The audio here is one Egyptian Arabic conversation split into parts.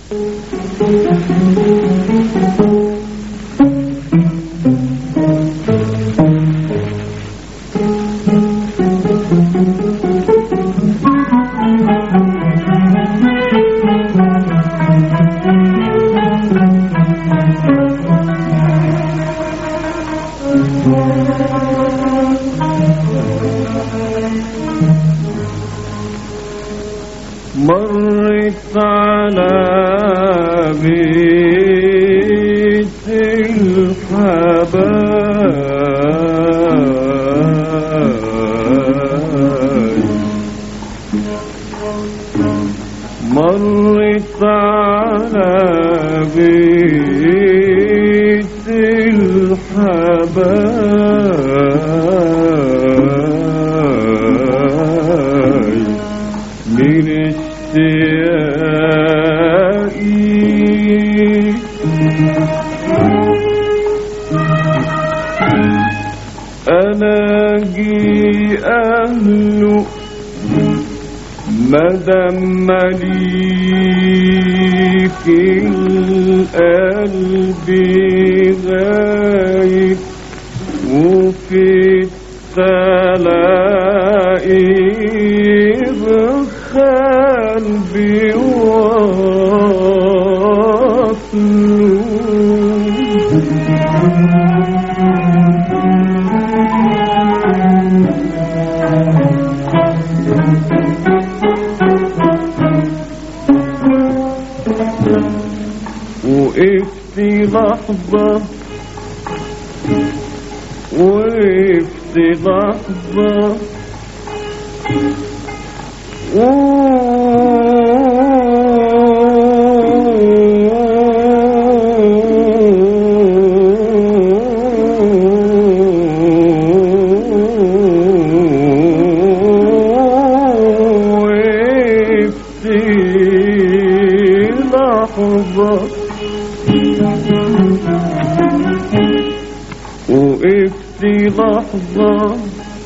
مرت على بيت الحبايب مرت على بيت الحبايب من اشتياقي ألاقي أهله مدام مليك القلب غايب وفي التلاقي بقلبي واصله وقفت لحظة وقفت لحظة وقفت لحظة وقفت لحظة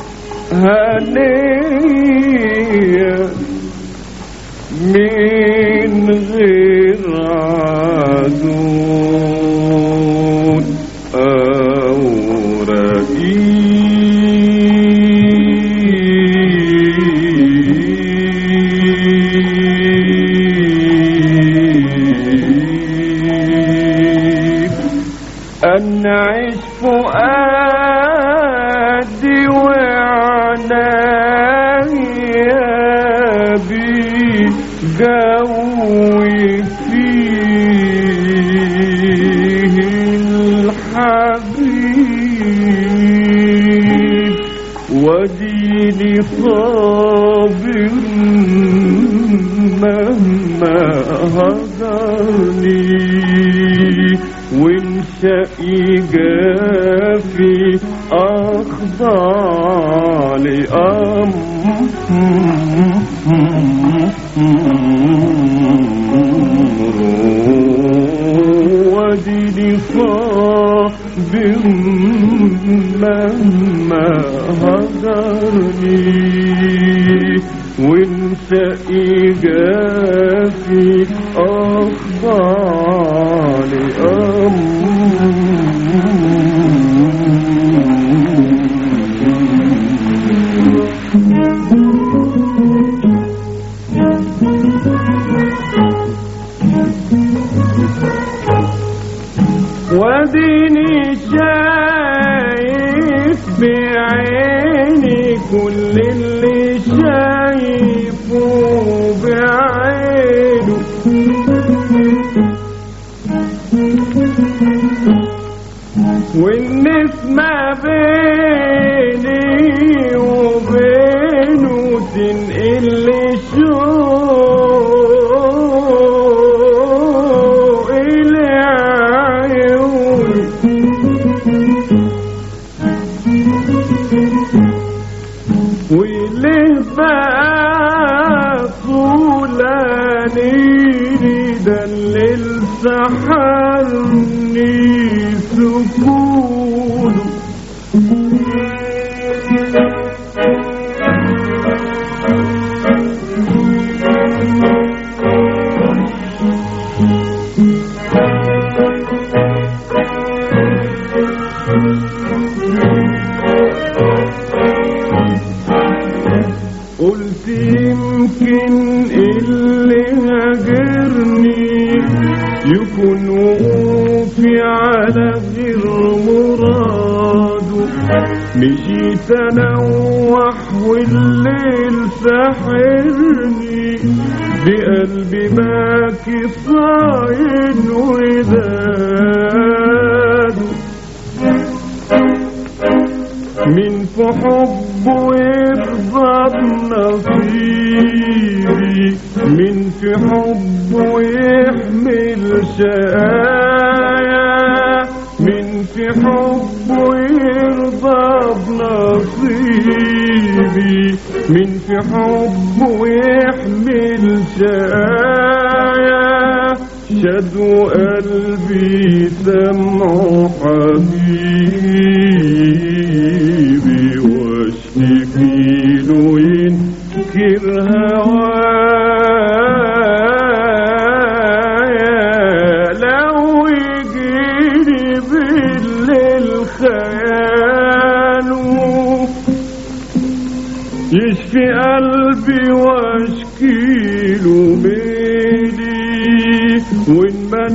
هنية من غير عدود أو رقيب أنعش فؤادي وعنايا بي جوي فيه الحبيب وديني صابر مهما هجرني وانشأي جافي أخضع لأمره وديني صابر مهما هجرني وانشأي جافي أخضع لأمره وديني شايف بعيني كل اللي شايفه بعينه والنسمة بيني وبينه تنقل شوق العيون وليه بقى طولاني ده اللي سحرني سكونه يكون وقوفي على غير مراده مشيت انوح والليل ساحرني بقلبي باكي صاين وداد من في حبه يرضى بنصيبي من في حبه يحمل شقايا من في حبه يرضى بنصيبي من في حبه يحمل شقايا شدوا قلبي سمعوا حبيبي واشتكي له ينكر هوايا لو يجيني بالليل خياله يشفي قلبي واشكيله بيدي وان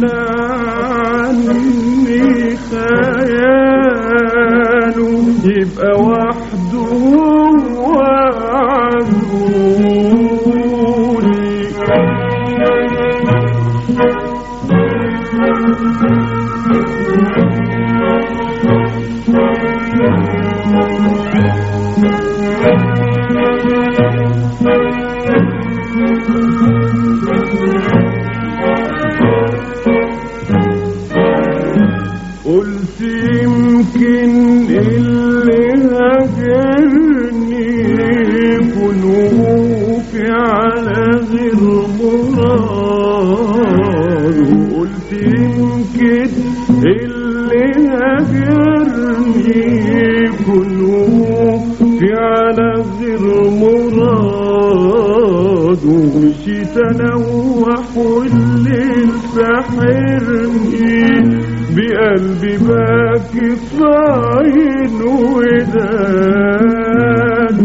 منعني خياله يبقى وحده هو قلت يمكن اللي هاجرني يكون وقوفي على غير مراد قلت يمكن اللي هاجرني يكون وقوفي على غير مراد ومشيت انوح والليل ساحرني بقلبي باكي صاين وداد